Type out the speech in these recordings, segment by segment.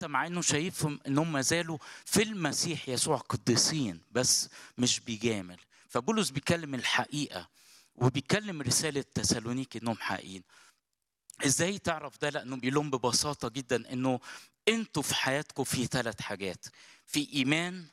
حتى مع انه شايفهم انهم ما زالوا في المسيح يسوع قديسين بس مش بيجامل فبولس بيكلم الحقيقه وبيكلم رساله تسالونيكي انهم حقيقيين ازاي تعرف ده لانه بيقول لهم ببساطه جدا انه انتوا في حياتكم في ثلاث حاجات في ايمان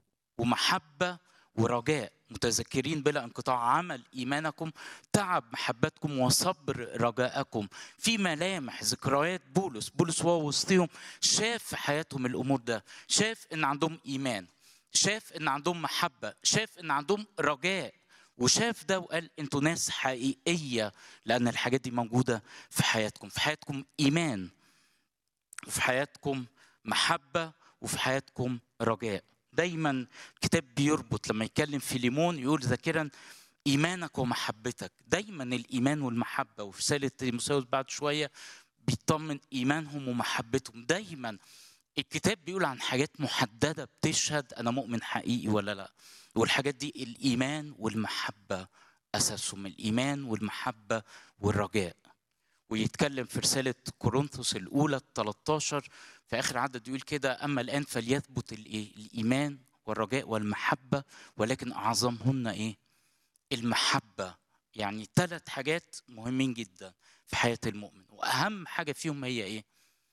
ومحبه ورجاء متذكرين بلا انقطاع عمل ايمانكم تعب محبتكم وصبر رجاءكم في ملامح ذكريات بولس بولس وهو وسطهم شاف في حياتهم الامور ده شاف ان عندهم ايمان شاف ان عندهم محبه شاف ان عندهم رجاء وشاف ده وقال انتوا ناس حقيقيه لان الحاجات دي موجوده في حياتكم في حياتكم ايمان وفي حياتكم محبه وفي حياتكم رجاء دايما الكتاب بيربط لما يتكلم في ليمون يقول ذاكرا ايمانك ومحبتك دايما الايمان والمحبه وفي رساله تيموثاوس بعد شويه بيطمن ايمانهم ومحبتهم دايما الكتاب بيقول عن حاجات محدده بتشهد انا مؤمن حقيقي ولا لا والحاجات دي الايمان والمحبه اساسهم الايمان والمحبه والرجاء ويتكلم في رسالة كورنثوس الأولى 13 في آخر عدد يقول كده أما الآن فليثبت الإيه؟ الإيمان والرجاء والمحبة ولكن أعظمهن إيه؟ المحبة يعني ثلاث حاجات مهمين جدا في حياة المؤمن وأهم حاجة فيهم هي إيه؟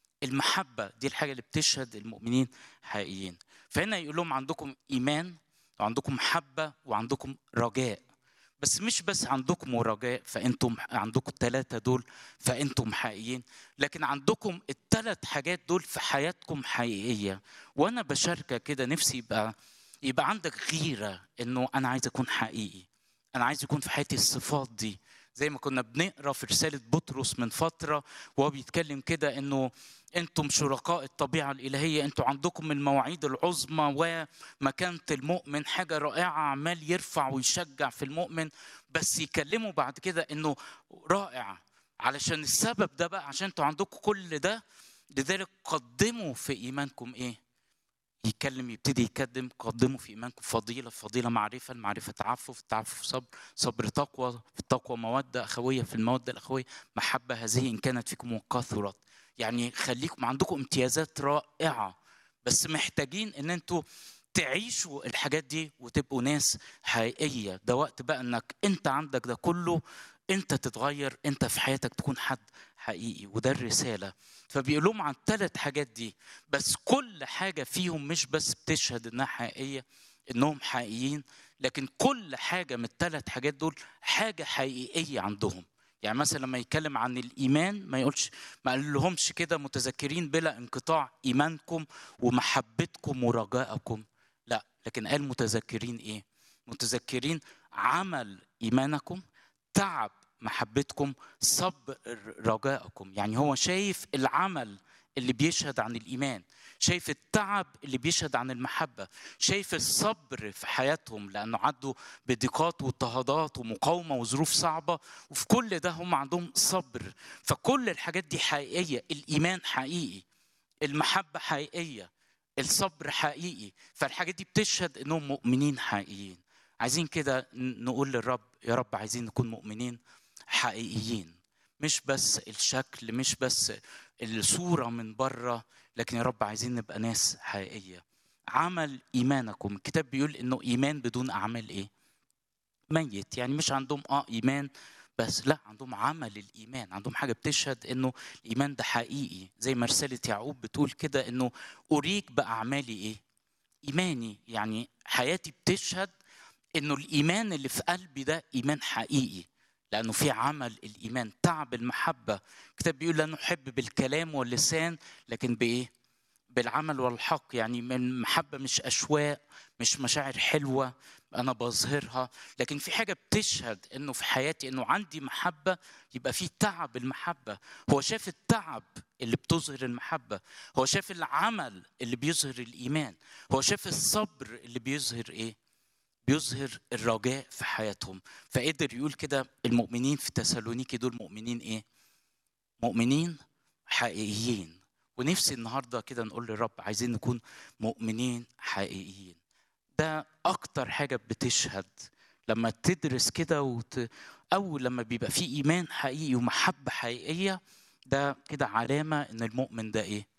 المحبة دي الحاجة اللي بتشهد المؤمنين حقيقيين فهنا يقول لهم عندكم إيمان وعندكم محبة وعندكم رجاء بس مش بس عندكم رجاء فانتم عندكم الثلاثه دول فانتم حقيقيين لكن عندكم الثلاث حاجات دول في حياتكم حقيقيه وانا بشاركك كده نفسي يبقى يبقى عندك غيره انه انا عايز اكون حقيقي انا عايز يكون في حياتي الصفات دي زي ما كنا بنقرا في رساله بطرس من فتره وهو بيتكلم كده انه انتم شركاء الطبيعه الالهيه انتم عندكم المواعيد العظمى ومكانه المؤمن حاجه رائعه عمال يرفع ويشجع في المؤمن بس يكلموا بعد كده انه رائع علشان السبب ده بقى عشان انتوا عندكم كل ده لذلك قدموا في ايمانكم ايه يتكلم يبتدي يقدم قدموا في ايمانكم فضيله فضيله معرفه المعرفه تعفف التعفف صبر صبر تقوى في التقوى موده اخويه في الموده الاخويه محبه هذه ان كانت فيكم وكثرت يعني خليكم عندكم امتيازات رائعه بس محتاجين ان انتوا تعيشوا الحاجات دي وتبقوا ناس حقيقيه ده وقت بقى انك انت عندك ده كله انت تتغير انت في حياتك تكون حد حقيقي وده الرساله فبيقول لهم عن الثلاث حاجات دي بس كل حاجه فيهم مش بس بتشهد انها حقيقيه انهم حقيقيين لكن كل حاجه من الثلاث حاجات دول حاجه حقيقيه عندهم يعني مثلا لما يتكلم عن الايمان ما يقولش ما قال لهمش كده متذكرين بلا انقطاع ايمانكم ومحبتكم ورجائكم لا لكن قال متذكرين ايه متذكرين عمل ايمانكم تعب محبتكم صبر رجائكم يعني هو شايف العمل اللي بيشهد عن الايمان شايف التعب اللي بيشهد عن المحبه شايف الصبر في حياتهم لانه عدوا بضيقات واضطهادات ومقاومه وظروف صعبه وفي كل ده هم عندهم صبر فكل الحاجات دي حقيقيه الايمان حقيقي المحبه حقيقيه الصبر حقيقي فالحاجات دي بتشهد انهم مؤمنين حقيقيين عايزين كده نقول للرب يا رب عايزين نكون مؤمنين حقيقيين مش بس الشكل مش بس الصوره من بره لكن يا رب عايزين نبقى ناس حقيقيه عمل ايمانكم الكتاب بيقول انه ايمان بدون اعمال ايه ميت يعني مش عندهم اه ايمان بس لا عندهم عمل الايمان عندهم حاجه بتشهد انه الايمان ده حقيقي زي ما رساله يعقوب بتقول كده انه اريك باعمالي ايه ايماني يعني حياتي بتشهد انه الايمان اللي في قلبي ده ايمان حقيقي لانه في عمل الايمان تعب المحبه الكتاب بيقول لا نحب بالكلام واللسان لكن بايه بالعمل والحق يعني من محبه مش اشواق مش مشاعر حلوه انا بظهرها لكن في حاجه بتشهد انه في حياتي انه عندي محبه يبقى في تعب المحبه هو شاف التعب اللي بتظهر المحبه هو شاف العمل اللي بيظهر الايمان هو شاف الصبر اللي بيظهر ايه بيظهر الرجاء في حياتهم فقدر يقول كده المؤمنين في تسالونيكي دول مؤمنين ايه مؤمنين حقيقيين ونفسي النهارده كده نقول للرب عايزين نكون مؤمنين حقيقيين ده اكتر حاجه بتشهد لما تدرس كده وت... او لما بيبقى في ايمان حقيقي ومحبه حقيقيه ده كده علامه ان المؤمن ده ايه